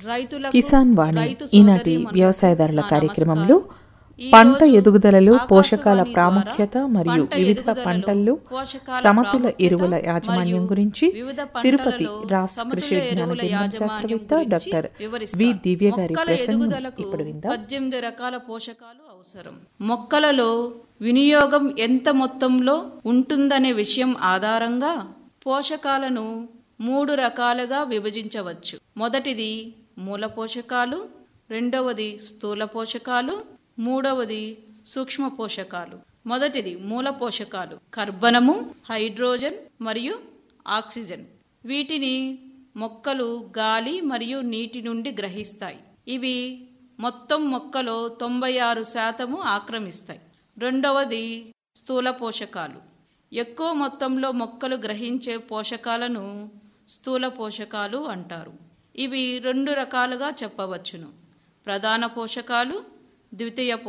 రైతులకు కిసాన్ వాణి రైతు ఈనాటి సోదరీమణులకు వ్యవసాయదారుల నా కార్యక్రమంలో నమస్కారం. ఈ పంట రోజు ఎదుగుదలలో ఆకాశవాణి పోషకాల ద్వారా ప్రాముఖ్యత మరియు పంట వివిధ ఎదుగుదలలో పంటల్లో పోషకాల సమతుల ప్రాముఖ్యత ఎరువుల యాజమాన్యం మరియు గురించి వివిధ తిరుపతి పంటలలో రాస్ సమతుల కృషి విజ్ఞాన ఎరువుల కేంద్రం యాజమాన్యం శాస్త్రవేత్త గురించి డాక్టర్ వివరిస్తారు. వి దివ్య గారి మొక్కల ప్రసంగం ఎదుగుదలకు ఇప్పుడు విందాం పద్దెనిమిది రకాల పోషకాలు అవసరం మొక్కలలో వినియోగం ఎంత మొత్తంలో ఉంటుందనే విషయం ఆధారంగా పోషకాలను మూడు రకాలుగా విభజించవచ్చు మొదటిది మూల పోషకాలు రెండవది స్థూల పోషకాలు మూడవది సూక్ష్మ పోషకాలు మొదటిది మూల పోషకాలు కర్బనము హైడ్రోజన్ మరియు ఆక్సిజన్ వీటిని మొక్కలు గాలి మరియు నీటి నుండి గ్రహిస్తాయి ఇవి మొత్తం మొక్కలో తొంభై ఆరు శాతము ఆక్రమిస్తాయి రెండవది స్థూల పోషకాలు ఎక్కువ మొత్తంలో మొక్కలు గ్రహించే పోషకాలను స్థూల పోషకాలు అంటారు ఇవి రెండు రకాలుగా చెప్పవచ్చును ప్రధాన పోషకాలు ద్వితీయ